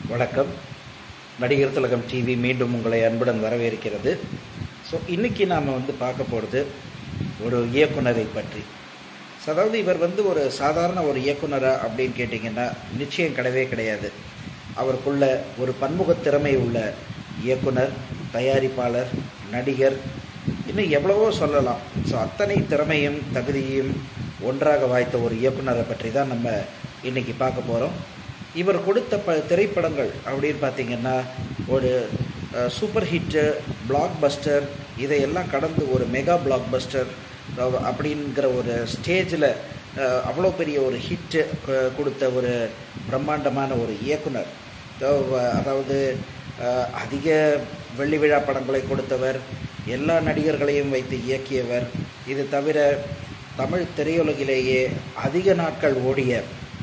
வணக்கம் நடிகர் திலகம் டிவி மீண்டும் உங்களை அன்புடன் வரவேற்கிறது ஸோ இன்றைக்கி நாம் வந்து பார்க்க போகிறது ஒரு இயக்குனரை பற்றி ஸோ அதாவது இவர் வந்து ஒரு சாதாரண ஒரு இயக்குனரா அப்படின்னு கேட்டிங்கன்னா நிச்சயம் கிடையவே கிடையாது அவருக்குள்ள ஒரு பன்முகத் திறமை உள்ள இயக்குனர் தயாரிப்பாளர் நடிகர் இன்னும் எவ்வளவோ சொல்லலாம் ஸோ அத்தனை திறமையும் தகுதியும் ஒன்றாக வாய்த்த ஒரு இயக்குனரை பற்றி தான் நம்ம இன்னைக்கு பார்க்க போகிறோம் இவர் கொடுத்த ப திரைப்படங்கள் அப்படின்னு பார்த்தீங்கன்னா ஒரு அஹ், சூப்பர் ஹிட்டு பிளாக் பஸ்டர் இதையெல்லாம் கடந்து ஒரு மெகா பிளாக் பஸ்டர் அஹ், அப்படிங்கிற ஒரு ஸ்டேஜில் அவ்வளோ பெரிய ஒரு ஹிட்டு கொடுத்த ஒரு பிரம்மாண்டமான ஒரு இயக்குனர் அஹ், அதாவது அஹ், அதிக வெள்ளி விழா படங்களை கொடுத்தவர் எல்லா நடிகர்களையும் வைத்து இயக்கியவர் இது தவிர தமிழ் திரையுலகிலேயே அதிக நாட்கள் ஓடிய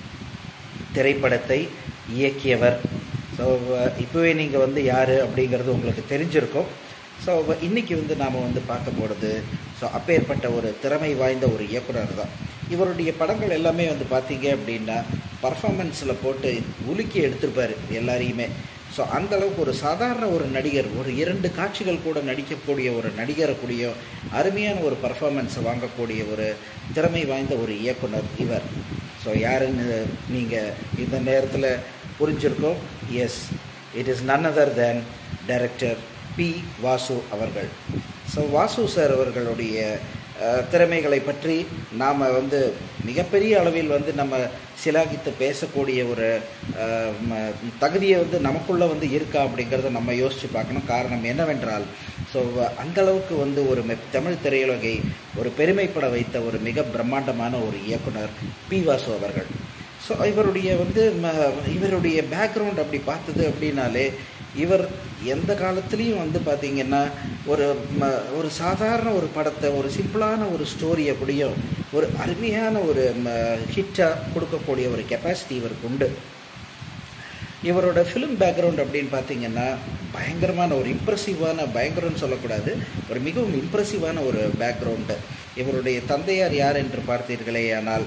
திரைப்படத்தை இயக்கியவர் ஸோ இப்போவே நீங்கள் வந்து யார் அப்படிங்கிறது உங்களுக்கு தெரிஞ்சிருக்கும் ஸோ இன்னைக்கு வந்து நாம் வந்து பார்க்க போகிறது ஸோ அப்பேற்பட்ட ஒரு திறமை வாய்ந்த ஒரு இயக்குனர் தான் இவருடைய படங்கள் எல்லாமே வந்து பார்த்தீங்க அப்படின்னா பர்ஃபார்மன்ஸில் போட்டு உலுக்கி எடுத்திருப்பார் எல்லாரையுமே ஸோ அந்த அளவுக்கு ஒரு சாதாரண ஒரு நடிகர் ஒரு இரண்டு காட்சிகள் கூட நடிக்கக்கூடிய ஒரு நடிகரை கூடிய அருமையான ஒரு பர்ஃபார்மன்ஸை வாங்கக்கூடிய ஒரு திறமை வாய்ந்த ஒரு இயக்குனர் இவர் ஸோ யாருன்னு நீங்கள் இந்த நேரத்தில் புரிஞ்சிருக்கோம் yes it is none other than director P Vasu அவர்கள் ஸோ வாசு சார் அவர்களுடைய அஹ், திறமைகளை பற்றி நாம் வந்து மிகப்பெரிய அளவில் வந்து நம்ம சிலாகித்து பேசக்கூடிய ஒரு அஹ், ம- தகுதியை வந்து நமக்குள்ளே வந்து இருக்கா அப்படிங்கிறத நம்ம யோசித்து பார்க்கணும் காரணம் என்னவென்றால் ஸோ அந்த அளவுக்கு வந்து ஒரு மெ- தமிழ் திரையுலகை ஒரு பெருமைப்பட வைத்த ஒரு மிக பிரம்மாண்டமான ஒரு இயக்குனர் பி வாசு அவர்கள் ஸோ இவருடைய வந்து ம- இவருடைய பேக்ரவுண்ட் அப்படி பார்த்தது அப்படின்னாலே இவர் எந்த காலத்துலேயும் வந்து பார்த்தீங்கன்னா ஒரு ம- ஒரு சாதாரண ஒரு படத்தை ஒரு சிம்பிளான ஒரு ஸ்டோரியை கூடயும் ஒரு அருமையான ஒரு ஹிட்டாக கொடுக்கக்கூடிய ஒரு கெப்பாசிட்டி இவருக்கு உண்டு இவரோட ஃபிலிம் பேக்ரவுண்ட் அப்படின்னு பார்த்தீங்கன்னா பயங்கரமான ஒரு இம்ப்ரெசிவான பயங்கரம்னு சொல்லக்கூடாது ஒரு மிகவும் இம்ப்ரெசிவான ஒரு பேக்ரவுண்டு இவருடைய தந்தையார் யார் என்று பார்த்தீர்களே ஆனால்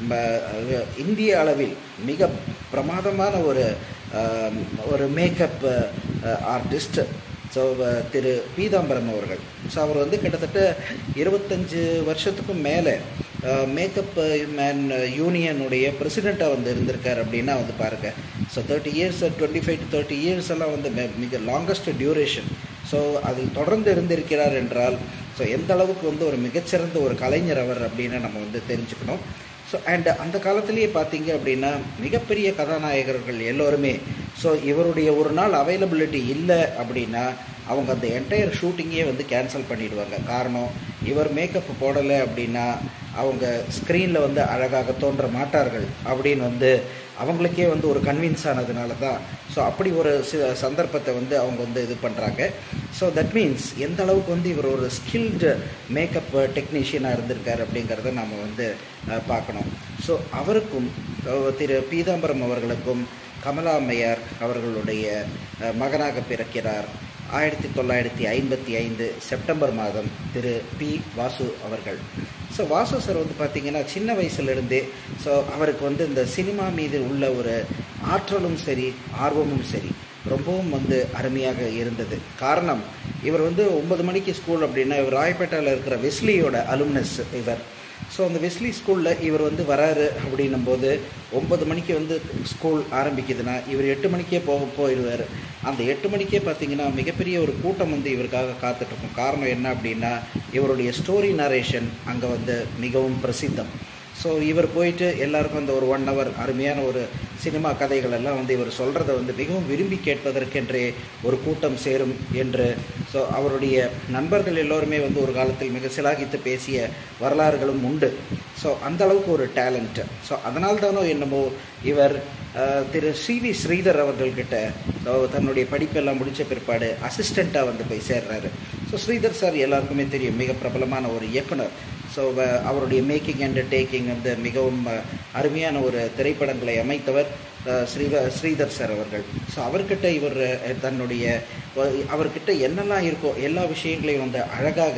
ம- இந்திய அளவில் மிக பிரமாதமான ஒரு ஆம், ஒரு makeup artist so Thiru Peethambaram அவர்கள் ஸோ அவர் வந்து கிட்டத்தட்ட இருபத்தஞ்சு வருஷத்துக்கும் மேலே மேக்கப் மேன் யூனியனுடைய பிரசிடெண்ட்டாக வந்து இருந்திருக்கார் அப்படின்னா வந்து பாருங்கள் so thirty years twenty five to thirty years எல்லாம் வந்து மி- மிக லாங்கஸ்ட் டியூரேஷன் ஸோ அதில் தொடர்ந்து இருந்திருக்கிறார் என்றால் ஸோ எந்த அளவுக்கு வந்து ஒரு மிகச்சிறந்த ஒரு கலைஞர் அவர் அப்படின்னு நம்ம வந்து தெரிஞ்சுக்கணும் ஸோ அண்ட் அந்த காலத்திலேயே பார்த்தீங்க அப்படின்னா மிகப்பெரிய கதாநாயகர்கள் எல்லோருமே ஸோ இவருடைய ஒரு நாள் அவைலபிலிட்டி இல்லை அப்படின்னா அவங்க அந்த என்டையர் ஷூட்டிங்கே வந்து கேன்சல் பண்ணிடுவாங்க காரணம் இவர் மேக்கப் போடலை அப்படின்னா அவங்க ஸ்க்ரீனில் வந்து அழகாக தோன்ற மாட்டார்கள் அப்படின்னு வந்து அவங்களுக்கே வந்து ஒரு கன்வின்ஸ் ஆனதுனால தான் ஸோ அப்படி ஒரு சி- சந்தர்ப்பத்தை வந்து அவங்க வந்து இது பண்ணுறாங்க ஸோ தட் மீன்ஸ் எந்த அளவுக்கு வந்து இவர் ஒரு ஸ்கில்டு மேக்கப் டெக்னீஷியனாக இருந்திருக்கார் அப்படிங்கிறத நாம் வந்து அஹ், பார்க்கணும் ஸோ அவருக்கும் அஹ், திரு பீதாம்பரம் அவர்களுக்கும் கமலா அம்மையார் அவர்களுடைய அஹ், மகனாக பிறக்கிறார் ஆயிரத்தி தொள்ளாயிரத்தி ஐம்பத்தி ஐந்து செப்டம்பர் மாதம் திரு பி வாசு அவர்கள் ஸோ வாசு சார் வந்து பார்த்தீங்கன்னா சின்ன வயசுலேருந்தே ஸோ அவருக்கு வந்து இந்த சினிமா மீது உள்ள ஒரு ஆற்றலும் சரி ஆர்வமும் சரி ரொம்பவும் வந்து அருமையாக இருந்தது காரணம் இவர் வந்து ஒன்பது மணிக்கு ஸ்கூல் அப்படின்னா இவர் ராயப்பேட்டையில் இருக்கிற வெஸ்லியோட அலுமினஸ் இவர் ஸோ அந்த வெஸ்லி ஸ்கூலில் இவர் வந்து வராரு அப்படின்னும் போது ஒன்பது மணிக்கு வந்து ஸ்கூல் ஆரம்பிக்குதுன்னா இவர் எட்டு மணிக்கே போக போயிடுவார் அந்த எட்டு மணிக்கே பார்த்தீங்கன்னா மிகப்பெரிய ஒரு கூட்டம் வந்து இவருக்காக காத்துட்ருக்கும் காரணம் என்ன அப்படின்னா இவருடைய ஸ்டோரி நரேஷன் அங்கே வந்து மிகவும் பிரசித்தம் ஸோ இவர் போயிட்டு எல்லாருக்கும் அந்த ஒரு ஒன் ஹவர் அருமையான ஒரு சினிமா கதைகள் எல்லாம் வந்து இவர் சொல்கிறத வந்து மிகவும் விரும்பி கேட்பதற்கென்றே ஒரு கூட்டம் சேரும் என்று ஸோ அவருடைய நண்பர்கள் எல்லோருமே வந்து ஒரு காலத்தில் மிக சிலாகித்து பேசிய வரலாறுகளும் உண்டு ஸோ அந்த அளவுக்கு ஒரு டேலண்ட் ஸோ அதனால் தானோ என்னமோ இவர் அஹ், திரு சி வி ஸ்ரீதர் அவர்கள்கிட்ட so, தன்னுடைய படிப்பெல்லாம் முடித்த பிற்பாடு அசிஸ்டண்ட்டாக வந்து போய் சேர்றாரு ஸோ ஸ்ரீதர் சார் எல்லாருக்குமே தெரியும் மிக பிரபலமான ஒரு இயக்குனர் ஸோ அவருடைய மேக்கிங் அண்ட் டேக்கிங் வந்து மிகவும் அஹ், அருமையான ஒரு திரைப்படங்களை அமைத்தவர் அஹ், ஸ்ரீவ ஸ்ரீதர் சார் அவர்கள் ஸோ அவர்கிட்ட இவர் அஹ், தன்னுடைய அஹ், அவர்கிட்ட என்னெல்லாம் இருக்கோ எல்லா விஷயங்களையும் வந்து அழகாக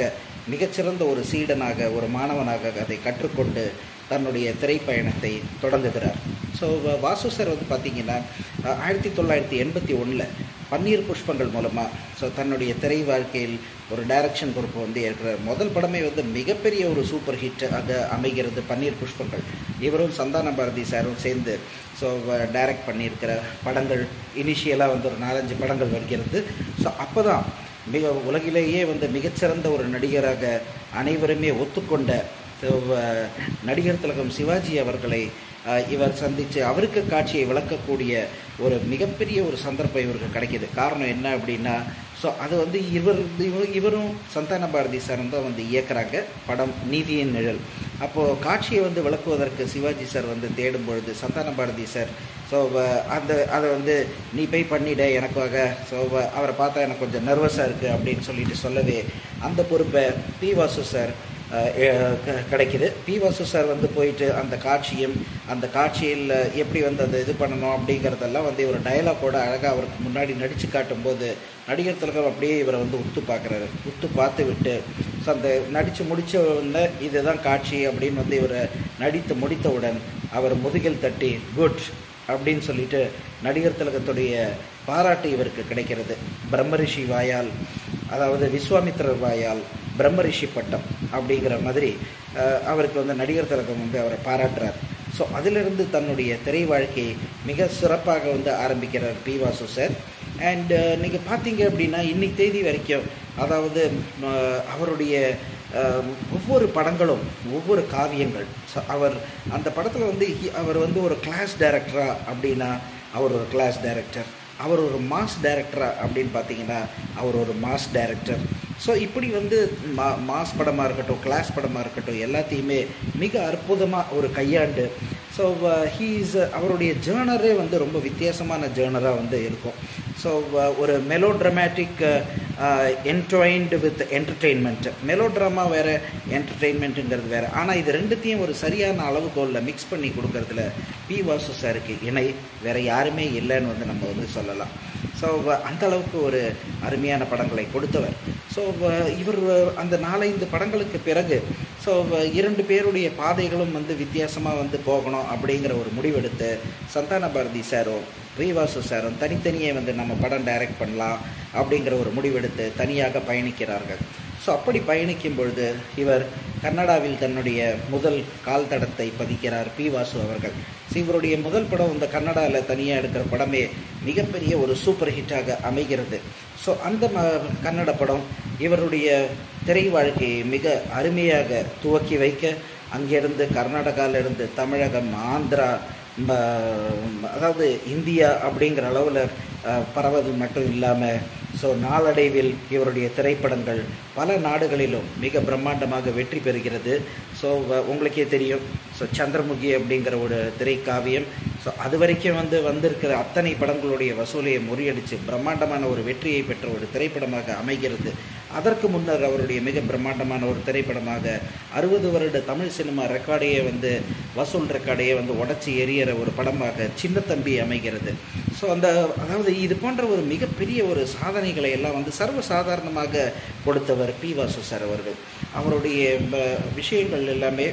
மிகச்சிறந்த ஒரு சீடனாக ஒரு மாணவனாக அதை கற்றுக்கொண்டு தன்னுடைய திரைப்பயணத்தை தொடங்குகிறார் ஸோ வாசு சார் வந்து பார்த்தீங்கன்னா அஹ், ஆயிரத்தி தொள்ளாயிரத்தி எண்பத்தி ஒன்றில் பன்னீர் புஷ்பங்கள் மூலமாக ஸோ தன்னுடைய திரை வாழ்க்கையில் ஒரு டைரக்ஷன் பொறுப்பு வந்து ஏற்கிறார் முதல் படமே வந்து மிகப்பெரிய ஒரு சூப்பர் ஹிட் ஆக அமைகிறது பன்னீர் புஷ்பங்கள் இவரும் சந்தான பாரதி சாரும் சேர்ந்து ஸோ டைரக்ட் பண்ணியிருக்கிற படங்கள் இனிஷியலாக வந்து ஒரு நாலஞ்சு படங்கள் வருகிறது ஸோ அப்போ தான் மிக உலகிலேயே வந்து மிகச்சிறந்த ஒரு நடிகராக அனைவருமே ஒத்துக்கொண்ட so, அஹ், நடிகர் திலகம் சிவாஜி அவர்களை அஹ், இவர் சந்தித்து அவருக்கு காட்சியை விளக்கக்கூடிய ஒரு மிகப்பெரிய ஒரு சந்தர்ப்பம் இவருக்கு கிடைக்கிது காரணம் என்ன அப்படின்னா ஸோ அது வந்து இவர் இவ- இவரும் சந்தான பாரதி சாரும் தான் வந்து இயக்குறாங்க படம் நீதியின் நிழல் அப்போது காட்சியை வந்து விளக்குவதற்கு சிவாஜி சார் வந்து தேடும் பொழுது சந்தான பாரதி சார் ஸோ அந்த அதை வந்து நீ போய் பண்ணிட எனக்காக ஸோ அவரை பார்த்தா எனக்கு கொஞ்சம் நர்வஸாக இருக்குது அப்படின்னு சொல்லிட்டு சொல்லவே அந்த பொறுப்பை பி வாசு சார் அஹ், எ- க- கிடைக்குது பி வாசு சார் வந்து போயிட்டு அந்த காட்சியும் அந்த காட்சியில் எப்படி வந்து அந்த இது பண்ணணும் அப்படிங்கிறதெல்லாம் வந்து இவர் டயலாக்கோட அழகாக அவருக்கு முன்னாடி நடித்து காட்டும்போது நடிகர் திலகம் அப்படியே இவரை வந்து உத்து பார்க்குறாரு உத்து பார்த்து விட்டு ஸோ அந்த நடித்து முடிச்ச உடனே இதுதான் காட்சி அப்படின்னு வந்து இவரை நடித்து முடித்தவுடன் அவர் முதுகில் தட்டி குட் அப்படின்னு சொல்லிட்டு நடிகர் திலகத்துடைய பாராட்டு இவருக்கு கிடைக்கிறது பிரம்மரிஷி வாயால் அதாவது விஸ்வாமித்திரர் வாயால் பிரம்மரிஷி பட்டம் அப்படிங்கிற மாதிரி அஹ், அவருக்கு வந்து நடிகர் திலகம் வந்து அவரை பாராட்டுறார் ஸோ அதிலிருந்து தன்னுடைய திரை வாழ்க்கையை மிக சிறப்பாக வந்து ஆரம்பிக்கிறார் பி வாசு சார் அண்ட் நீங்கள் பார்த்தீங்க அப்படின்னா இன்னைக்கு தேதி வரைக்கும் அதாவது ம, அவருடைய அஹ், ஒவ்வொரு படங்களும் ஒவ்வொரு காவியங்கள் ஸோ அவர் அந்த படத்தில் வந்து he- அவர் வந்து ஒரு கிளாஸ் டைரக்டரா அப்படின்னா அவர் ஒரு கிளாஸ் டைரக்டர் அவர் ஒரு மாஸ் டைரக்டரா அப்படின்னு பார்த்தீங்கன்னா அவர் ஒரு மாஸ் டைரக்டர் ஸோ இப்படி வந்து மா மாஸ் படமாக இருக்கட்டும் கிளாஸ் படமாக இருக்கட்டும் எல்லாத்தையுமே மிக அற்புதமாக ஒரு கையாண்டு ஸோ ஹீஸ் அவருடைய ஜேர்னரே வந்து ரொம்ப வித்தியாசமான ஜேர்னராக வந்து இருக்கும் ஸோ ஒரு melodramatic intertwined with entertainment melodrama வேறு என்டர்டெயின்மெண்ட்டுங்கிறது வேறு ஆனால் இது ரெண்டுத்தையும் ஒரு சரியான அளவுகோலில் மிக்ஸ் பண்ணி கொடுக்கறதுல பி வாசு சாருக்கு இணை வேறு யாருமே இல்லைன்னு வந்து நம்ம வந்து சொல்லலாம் ஸோ அந்த அளவுக்கு ஒரு அருமையான படங்களை கொடுத்தவர் ஸோ இவர் அந்த நாலஞ்சு படங்களுக்கு பிறகு ஸோ இரண்டு பேருடைய பாதைகளும் வந்து வித்தியாசமாக வந்து போகணும் அப்படிங்கிற ஒரு முடிவெடுத்து சந்தான பாரதி சாரும் ஸ்ரீவாசு சாரும் தனித்தனியே வந்து நம்ம படம் டைரக்ட் பண்ணலாம் அப்படிங்கிற ஒரு முடிவெடுத்து தனியாக பயணிக்கிறார்கள் ஸோ அப்படி பயணிக்கும் பொழுது இவர் கன்னடாவில் தன்னுடைய முதல் கால் தடத்தை பதிக்கிறார் பி வாசு அவர்கள் ஸோ இவருடைய முதல் படம் இந்த கன்னடாவில் தனியாக எடுக்கிற படமே மிகப்பெரிய ஒரு சூப்பர் ஹிட்டாக அமைகிறது ஸோ அந்த ம கன்னட படம் இவருடைய திரை வாழ்க்கையை மிக அருமையாக துவக்கி வைக்க அங்கிருந்து கர்நாடகாவிலிருந்து தமிழகம் ஆந்திரா ம- அதாவது இந்தியா அப்படிங்கிற அளவில் பரவது மட்டும் இல்லாமல் ஸோ நாளடைவில் இவருடைய திரைப்படங்கள் பல நாடுகளிலும் மிக பிரம்மாண்டமாக வெற்றி பெறுகிறது ஸோ உங்களுக்கே தெரியும் ஸோ சந்திரமுகி அப்படிங்கிற ஒரு திரைக்காவியம் ஸோ அது வரைக்கும் வந்து வந்திருக்கிற அத்தனை படங்களுடைய வசூலையை முறியடித்து பிரம்மாண்டமான ஒரு வெற்றியை பெற்ற ஒரு திரைப்படமாக அமைகிறது அதற்கு முன்னர் அவருடைய மிக பிரம்மாண்டமான ஒரு திரைப்படமாக அறுபது வருட தமிழ் சினிமா ரெக்கார்டையே வந்து வசூல் ரெக்கார்டையே வந்து உடச்சி எறிகிற ஒரு படமாக சின்ன தம்பி அமைகிறது ஸோ அந்த அதாவது இது போன்ற ஒரு மிகப்பெரிய ஒரு சாதனைகளை எல்லாம் வந்து சர்வசாதாரணமாக கொடுத்தவர் பி வாசு சார் அவர்கள் அவருடைய ப- விஷயங்கள் எல்லாமே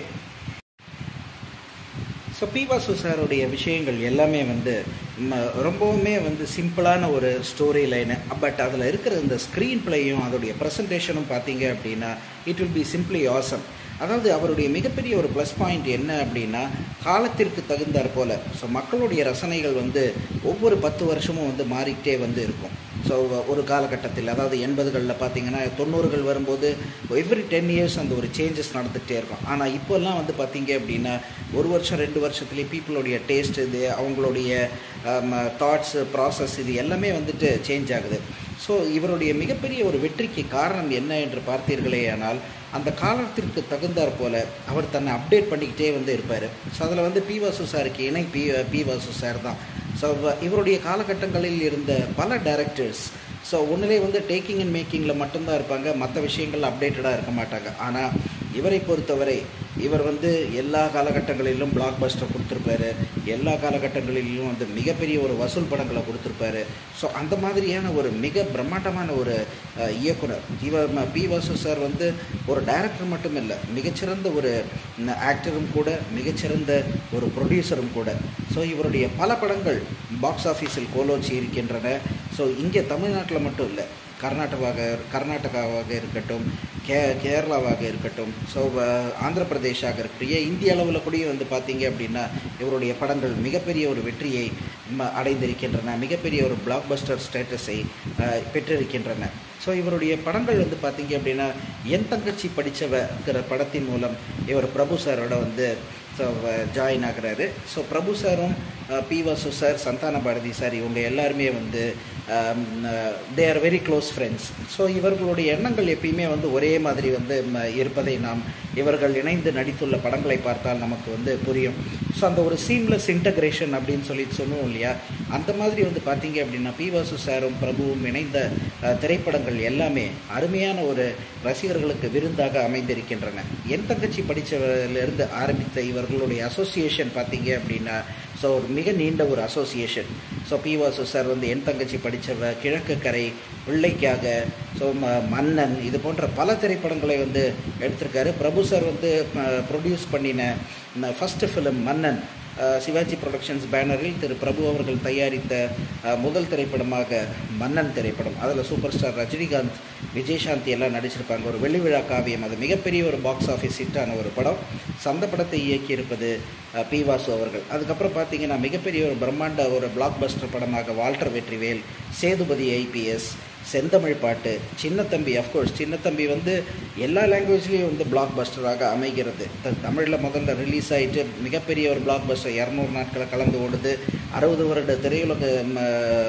ஸோ பி வாசு சாருடைய விஷயங்கள் எல்லாமே வந்து ம, ரொம்பவுமே வந்து சிம்பிளான ஒரு ஸ்டோரி லைனு பட் அதில் இருக்கிற இந்த ஸ்க்ரீன் பிளேயும் அதோடைய ப்ரெசன்டேஷனும் பார்த்தீங்க அப்படின்னா it will be simply awesome அதாவது அவருடைய மிகப்பெரிய ஒரு ப்ளஸ் பாயிண்ட் என்ன அப்படின்னா காலத்திற்கு தகுந்தாற் போல ஸோ மக்களுடைய ரசனைகள் வந்து ஒவ்வொரு பத்து வருஷமும் வந்து மாறிக்கிட்டே வந்து இருக்கும் ஸோ ஒரு காலகட்டத்தில் அதாவது எண்பதுகளில் பார்த்தீங்கன்னா தொண்ணூறுகள் வரும்போது எவ்ரி டென் இயர்ஸ் அந்த ஒரு சேஞ்சஸ் நடந்துகிட்டே இருக்கும் ஆனால் இப்போல்லாம் வந்து பார்த்தீங்க அப்படின்னா ஒரு வருஷம் ரெண்டு வருஷத்துலேயே பீப்புளுடைய டேஸ்ட் இது அவங்களுடைய தாட்ஸு ப்ராசஸ் இது எல்லாமே வந்துட்டு சேஞ்ச் ஆகுது ஸோ இவருடைய மிகப்பெரிய ஒரு வெற்றிக்கு காரணம் என்ன என்று பார்த்தீர்களே ஆனால் அந்த காலத்திற்கு தகுந்தாற் போல அவர் தன்னை அப்டேட் பண்ணிக்கிட்டே வந்து இருப்பார் ஸோ அதில் வந்து பி வாசு சாருக்கு இணை பி பி வாசு சார் தான் ஸோ இவருடைய காலகட்டங்களில் இருந்த பல டைரக்டர்ஸ் ஸோ ஒன்றிலே வந்து டேக்கிங் அண்ட் மேக்கிங்கில் மட்டும்தான் இருப்பாங்க மற்ற விஷயங்கள் அப்டேட்டடாக இருக்க மாட்டாங்க ஆனால் இவரை பொறுத்தவரை இவர் வந்து எல்லா காலகட்டங்களிலும் பிளாக் பஸ்டர் கொடுத்துருப்பாரு எல்லா காலகட்டங்களிலும் வந்து மிகப்பெரிய ஒரு வசூல் படங்களை கொடுத்துருப்பாரு ஸோ அந்த மாதிரியான ஒரு மிக பிரம்மாண்டமான ஒரு அஹ், இயக்குனர் இவர் ம- பி வாசு சார் வந்து ஒரு டைரக்டர் மட்டும் இல்லை மிகச்சிறந்த ஒரு ஆக்டரும் கூட மிகச்சிறந்த ஒரு ப்ரொடியூசரும் கூட ஸோ இவருடைய பல படங்கள் பாக்ஸ் ஆஃபீஸில் கோலோச்சி இருக்கின்றன ஸோ இங்கே தமிழ்நாட்டில் மட்டும் இல்லை கர்நாடகாவாக கர்நாடகாவாக இருக்கட்டும் கே கேரளாவாக இருக்கட்டும் ஸோ ஆந்திர பிரதேஷாக இருக்கட்டும் ஏன் இந்திய அளவில் கூட வந்து பார்த்தீங்க அப்படின்னா இவருடைய படங்கள் மிகப்பெரிய ஒரு வெற்றியை ம- அடைந்திருக்கின்றன மிகப்பெரிய ஒரு பிளாக் பஸ்டர் ஸ்டேட்டஸை அஹ், பெற்றிருக்கின்றன ஸோ இவருடைய படங்கள் வந்து பார்த்தீங்க அப்படின்னா என் தங்கச்சி படித்தவங்கிற படத்தின் மூலம் இவர் பிரபு சாரோட வந்து ஸோ ஜாயின் ஆகுறாரு ஸோ பிரபு சாரும் அஹ், P Vasu sir Santhana Bharathi sir இவங்க எல்லாருமே வந்து they are very close friends so இவர்களுடைய எண்ணங்கள் எப்பயுமே வந்து ஒரே மாதிரி வந்து ம, இருப்பதை நாம் இவர்கள் இணைந்து நடித்துள்ள படங்களை பார்த்தால் நமக்கு வந்து புரியும் ஸோ அந்த ஒரு சீம்லெஸ் இன்டகிரேஷன் அப்படின்னு சொல்லி சொல்லுவோம் இல்லையா அந்த மாதிரி வந்து பார்த்தீங்க அப்படின்னா பி வாசு சாரும் பிரபுவும் இணைந்த அஹ், திரைப்படங்கள் எல்லாமே அருமையான ஒரு ரசிகர்களுக்கு விருந்தாக அமைந்திருக்கின்றன என் தங்கச்சி படித்தவரிலிருந்து ஆரம்பித்த இவர்களுடைய அசோசியேஷன் பார்த்தீங்க அப்படின்னா ஸோ ஒரு மிக நீண்ட ஒரு association so P Vasu sir வந்து என் தங்கச்சி படித்தவ கிழக்கு கரை பிள்ளைக்காக ஸோ மன்னன் இது போன்ற பல திரைப்படங்களை வந்து எடுத்திருக்காரு பிரபு சார் வந்து ப்ரொடியூஸ் பண்ணின ஃபஸ்ட்டு ஃபிலிம் மன்னன் அஹ், சிவாஜி ப்ரொடக்ஷன்ஸ் பேனரில் திரு பிரபு அவர்கள் தயாரித்த அஹ், முதல் திரைப்படமாக மன்னன் திரைப்படம் அதில் சூப்பர் ஸ்டார் ரஜினிகாந்த் விஜயசாந்தி எல்லாம் நடிச்சிருப்பாங்க ஒரு வெள்ளி விழா காவியம் அது மிகப்பெரிய ஒரு பாக்ஸ் ஆஃபீஸ் ஹிட்டான ஒரு படம் சந்த படத்தை இயக்கியிருப்பது அஹ், பி வாசு அவர்கள் அதுக்கப்புறம் பார்த்தீங்கன்னா மிகப்பெரிய ஒரு பிரம்மாண்ட ஒரு பிளாக் பஸ்டர் படமாக வால்டர் வெற்றிவேல் சேதுபதி ஐபிஎஸ் செந்தமிழ் பாட்டு சின்னத்தம்பி அஃப்கோர்ஸ் சின்னத்தம்பி வந்து எல்லா லாங்குவேஜ்லேயும் வந்து பிளாக் பஸ்டராக அமைகிறது தமிழில் முதல்ல ரிலீஸ் ஆகிட்டு மிகப்பெரிய ஒரு பிளாக் பஸ்டர் இரநூறு நாட்களை கலந்து ஓடுது அறுபது வருட திரையுலக ம,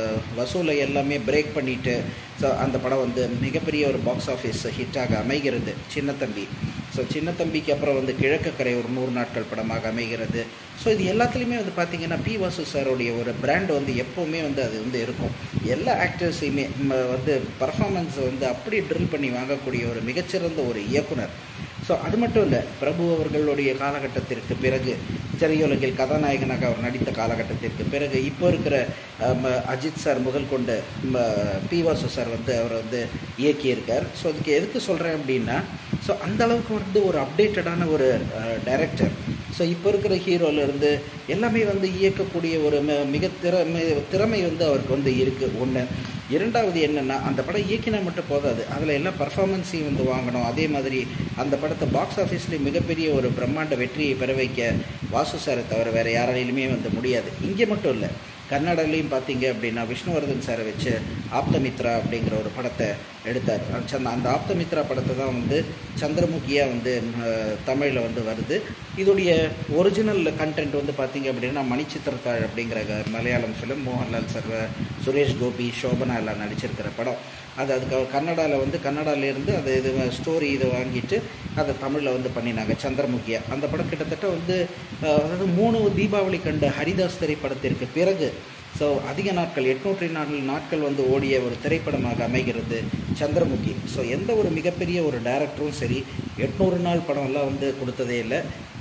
வசூலை எல்லாமே பிரேக் பண்ணிட்டு ஸோ அந்த படம் வந்து மிகப்பெரிய ஒரு பாக்ஸ் ஆஃபீஸ் ஹிட்டாக அமைகிறது சின்னத்தம்பி ஸோ சின்னத்தம்பிக்கு அப்புறம் வந்து கிழக்கக்கரை ஒரு நூறு நாட்கள் படமாக அமைகிறது ஸோ இது எல்லாத்துலேயுமே வந்து பார்த்தீங்கன்னா பி வாசு சாரோடைய ஒரு பிராண்ட் வந்து எப்போவுமே வந்து அது வந்து இருக்கும் எல்லா ஆக்டர்ஸையுமே ம, வந்து பர்ஃபார்மன்ஸ் வந்து அப்படி ட்ரில் பண்ணி வாங்கக்கூடிய ஒரு மிகச்சிறந்த ஒரு இயக்குனர் ஸோ அது மட்டும் இல்லை பிரபு அவர்களுடைய காலகட்டத்திற்கு பிறகு திரையுலகில் கதாநாயகனாக அவர் நடித்த காலகட்டத்திற்கு பிறகு இப்போ இருக்கிற அம், அஜித் சார் முதல் கொண்டு ம, பி வாசு சார் வந்து அவர் வந்து இயக்கியிருக்கார் ஸோ அதுக்கு எதுக்கு சொல்கிறேன் அப்படின்னா ஸோ அந்த அளவுக்கு வந்து ஒரு அப்டேட்டடான ஒரு டைரக்டர் ஸோ இப்போ இருக்கிற ஹீரோலேருந்து எல்லாமே வந்து இயக்கக்கூடிய ஒரு ம- மிக திறமை திறமை வந்து அவருக்கு வந்து இருக்குது ஒன்று இரண்டாவது என்னென்னா அந்த படம் இயக்கினா மட்டும் போதாது அதில் எல்லா பர்ஃபார்மன்ஸையும் வந்து வாங்கணும் அதே மாதிரி அந்த படத்தை பாக்ஸ் ஆஃபீஸ்லேயும் மிகப்பெரிய ஒரு பிரம்மாண்ட வெற்றியை பெற வைக்க வாசு சாரை தவிர வேறு யாராலையுமே வந்து முடியாது இங்கே மட்டும் இல்லை கன்னடாலையும் பார்த்தீங்க அப்படின்னா விஷ்ணுவர்தன் சாரை வச்சு ஆப்தமித்ரா அப்படிங்கிற ஒரு படத்தை எடுத்தார் அந்த சந்த- அந்த ஆப்தமித்ரா படத்தை தான் வந்து சந்திரமுகியாக வந்து தமிழில் வந்து வருது இதோடைய ஒரிஜினல் கண்டென்ட் வந்து பார்த்தீங்க அப்படின்னா மணிச்சித்திரத்தாழ் அப்படிங்கிற க- மலையாளம் ஃபிலிம் மோகன்லால் சார் சுரேஷ் கோபி சோபனா எல்லாம் நடிச்சிருக்கிற படம் அது அதுக்கு கன்னடாவில் வந்து கன்னடாலேருந்து அது இது ஸ்டோரி இதை வாங்கிட்டு அதை தமிழில் வந்து பண்ணினாங்க சந்திரமுகியா அந்த படம் கிட்டத்தட்ட வந்து அஹ், அதாவது மூணு தீபாவளி கண்ட ஹரிதாஸ் திரைப்படத்திற்கு பிறகு ஸோ அதிக நாட்கள் எட்நூற்றி நாலு நாட்கள் வந்து ஓடிய ஒரு திரைப்படமாக அமைகிறது சந்திரமுகி ஸோ எந்த ஒரு மிகப்பெரிய ஒரு டைரக்டரும் சரி எட்நூறு நாள் படம்லாம் வந்து கொடுத்ததே இல்லை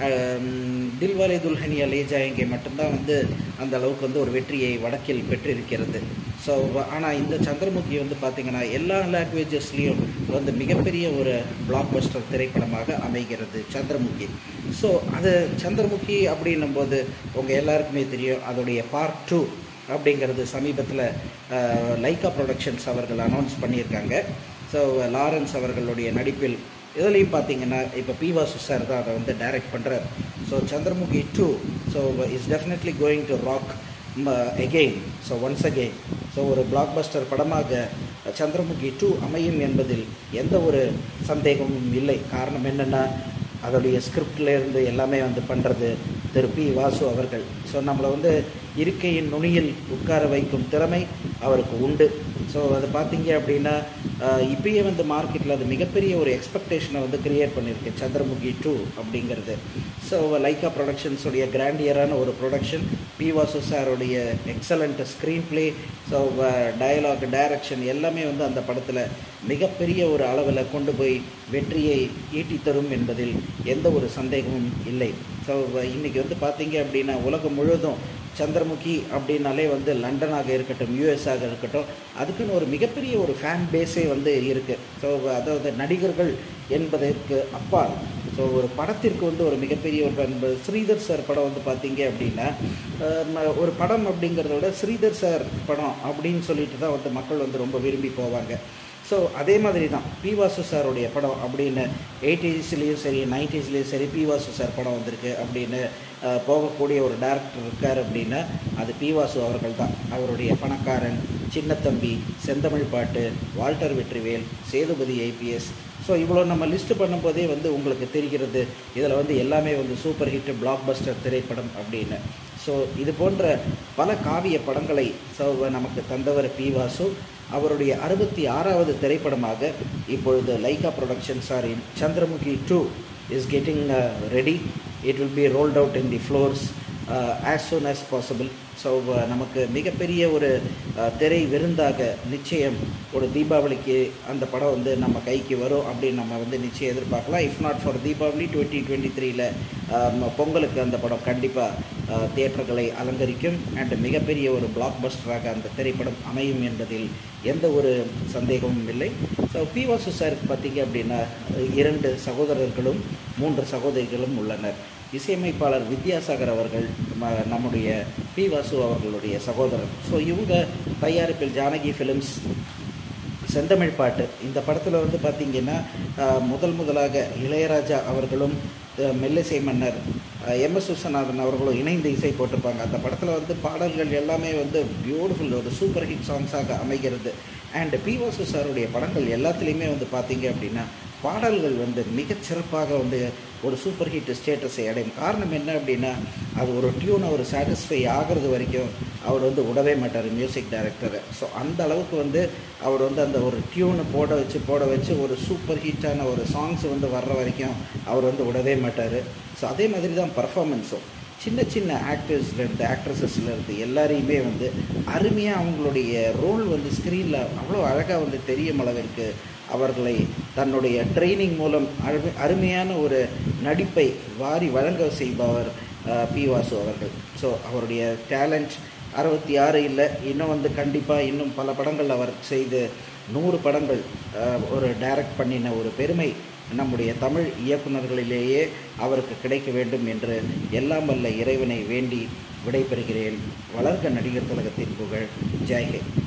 ஆம், தில்வாலே துல்ஹனியா லே ஜாயங்கே மட்டும்தான் வந்து அந்த அளவுக்கு வந்து ஒரு வெற்றியை வடக்கில் பெற்றிருக்கிறது ஸோ ஆனால் இந்த சந்திரமுகி வந்து பார்த்திங்கன்னா எல்லா லாங்குவேஜஸ்லேயும் வந்து மிகப்பெரிய ஒரு பிளாக் பஸ்டர் திரைப்படமாக அமைகிறது சந்திரமுகி ஸோ அது சந்திரமுகி அப்படின்னும் போது உங்கள் எல்லாருக்குமே தெரியும் அதோடைய பார்ட் டூ அப்படிங்கிறது சமீபத்தில் லைக்கா ப்ரொடக்ஷன்ஸ் அவர்கள் அனௌன்ஸ் பண்ணியிருக்காங்க ஸோ லாரன்ஸ் அவர்களுடைய நடிப்பில் இதுலேயும் பார்த்தீங்கன்னா இப்போ பி வாசு சார் தான் அதை வந்து டைரக்ட் பண்ணுறார் so Chandramukhi two so is definitely going to rock again so once again so ஒரு பிளாக் பஸ்டர் படமாக சந்திரமுகி டூ அமையும் என்பதில் எந்த ஒரு சந்தேகமும் இல்லை காரணம் என்னென்னா அதோடைய ஸ்கிரிப்ட்ல இருந்து எல்லாமே வந்து பண்ணுறது திரு பி வாசு அவர்கள் ஸோ நம்மளை வந்து இருக்கையின் நுனியில் உட்கார வைக்கும் திறமை அவருக்கு உண்டு ஸோ அது பார்த்தீங்க அப்படின்னா அஹ், இப்பயே வந்து மார்க்கெட்டில் அது மிகப்பெரிய ஒரு எக்ஸ்பெக்டேஷனை வந்து கிரியேட் பண்ணியிருக்கு சந்திரமுகி டூ அப்படிங்கிறது ஸோ லைக்கா ப்ரொடக்ஷன்ஸுடைய கிராண்டியரான ஒரு ப்ரொடக்ஷன் பி வாசு சாருடைய excellent screenplay so dialogue direction எல்லாமே வந்து அந்த படத்தில் மிகப்பெரிய ஒரு அளவில் கொண்டு போய் வெற்றியை ஈட்டி தரும் என்பதில் எந்த ஒரு சந்தேகமும் இல்லை ஸோ இன்னைக்கு வந்து பார்த்தீங்க அப்படின்னா உலகம் முழுவதும் சந்திரமுகி அப்படின்னாலே வந்து லண்டனாக இருக்கட்டும் யூஎஸ்ஆக இருக்கட்டும் அதுக்குன்னு ஒரு மிகப்பெரிய ஒரு ஃபேன் பேஸே வந்து இருக்குது ஸோ அதாவது நடிகர்கள் என்பதற்கு அப்பால் ஸோ ஒரு படத்திற்கு வந்து ஒரு மிகப்பெரிய ஒரு fan- ஸ்ரீதர் சார் படம் வந்து பார்த்தீங்க அப்படின்னா அஹ், ம- ஒரு படம் அப்படிங்கிறத விட ஸ்ரீதர் சார் படம் அப்படின்னு சொல்லிட்டு தான் வந்து மக்கள் வந்து ரொம்ப விரும்பி போவாங்க ஸோ அதே மாதிரி தான் பி வாசு சாருடைய படம் அப்படின்னு எயிட்டிஸ்லேயும் சரி நைன்டிஸ்லேயும் சரி பி வாசு சார் படம் வந்திருக்கு அப்படின்னு அஹ், போகக்கூடிய ஒரு டேரக்டர் இருக்கார் அப்படின்னா அது பி வாசு அவர்கள் தான் அவருடைய பணக்காரன் Chinnathambi Senthamizh Paattu Walter Vetrivel Sethupathi IPS so இவ்வளோ நம்ம லிஸ்ட் பண்ணும்போதே வந்து உங்களுக்கு தெரிகிறது இதில் வந்து எல்லாமே வந்து சூப்பர் ஹிட் பிளாக் பஸ்டர் திரைப்படம் அப்படின்னு ஸோ இது போன்ற பல காவிய படங்களை ஸோ நமக்கு தந்தவர் பி வாசு அவருடைய அறுபத்தி ஆறாவது திரைப்படமாக இப்பொழுது லைகா ப்ரொடக்ஷன் சாரின் Chandramukhi two is getting ready it will be rolled out in the floors as soon as possible so நமக்கு மிகப்பெரிய ஒரு அஹ், திரை விருந்தாக நிச்சயம் ஒரு தீபாவளிக்கு அந்த படம் வந்து நம்ம கைக்கு வரும் அப்படின்னு நம்ம வந்து நிச்சயம் எதிர்பார்க்கலாம் if not for Deepavali twenty twenty த்ரீல பொங்கலுக்கு அந்த படம் கண்டிப்பாக தியேட்டர்களை அலங்கரிக்கும் அண்ட் மிகப்பெரிய ஒரு பிளாக் பஸ்டராக அந்த திரைப்படம் அமையும் என்பதில் எந்த ஒரு சந்தேகமும் இல்லை ஸோ பி வாசு சாருக்கு பார்த்தீங்க அப்படின்னா இரண்டு சகோதரர்களும் மூன்று சகோதரிகளும் உள்ளனர் இசையமைப்பாளர் வித்யாசாகர் அவர்கள் ம- நம்முடைய பி வாசு அவர்களுடைய சகோதரர் ஸோ இவங்க தயாரிப்பில் ஜானகி ஃபிலிம்ஸ் செந்தமிழ் பாட்டு இந்த படத்தில் வந்து பார்த்திங்கன்னா அஹ், முதல் முதலாக இளையராஜா அவர்களும் அஹ், மெல்லிசை மன்னர் எம் எஸ் விஸ்வநாதன் அவர்களும் இணைந்து இசை போட்டிருப்பாங்க அந்த படத்தில் வந்து பாடல்கள் எல்லாமே வந்து பியூட்டிஃபுல் ஒரு சூப்பர் ஹிட் சாங்ஸாக அமைகிறது அண்ட் பி வாசு சாருடைய படங்கள் எல்லாத்துலேயுமே வந்து பார்த்தீங்க அப்படின்னா பாடல்கள் வந்து மிகச் சிறப்பாக வந்து ஒரு சூப்பர் ஹிட் ஸ்டேட்டஸை அடையும் காரணம் என்ன அப்படின்னா அது ஒரு டியூன் அவர் சாட்டிஸ்ஃபை ஆகிறது வரைக்கும் அவர் வந்து விடவே மாட்டார் மியூசிக் டைரக்டர் ஸோ அந்த அளவுக்கு வந்து அவர் வந்து அந்த ஒரு டியூனை போட வச்சு போட வச்சு ஒரு சூப்பர் ஹிட்டான ஒரு சாங்ஸ் வந்து வர்ற வரைக்கும் அவர் வந்து விடவே மாட்டார் ஸோ அதே மாதிரி தான் பர்ஃபார்மன்ஸும் சின்ன சின்ன ஆக்டர்ஸ்லேருந்து ஆக்ட்ரஸஸ்லேருந்து எல்லாரையுமே வந்து அருமையாக அவங்களுடைய ரோல் வந்து ஸ்க்ரீனில் அவ்வளோ அழகாக வந்து தெரியும் அளவிற்கு அவர்களை தன்னுடைய ட்ரைனிங் மூலம் அருமை அருமையான ஒரு நடிப்பை வாரி வழங்க செய்பவர் அஹ், பி வாசு அவர்கள் ஸோ அவருடைய டேலண்ட் அறுபத்தி ஆறு இல்லை இன்னும் வந்து கண்டிப்பாக இன்னும் பல படங்கள் அவர் செய்து நூறு படங்கள் அஹ், ஒரு டைரக்ட் பண்ணின ஒரு பெருமை நம்முடைய தமிழ் இயக்குனர்களிலேயே அவருக்கு கிடைக்க வேண்டும் என்று எல்லாம் வல்ல இறைவனை வேண்டி விடைபெறுகிறேன் வளர்க நடிகர் திலகத்தின் புகழ் ஜெய்ஹிந்த்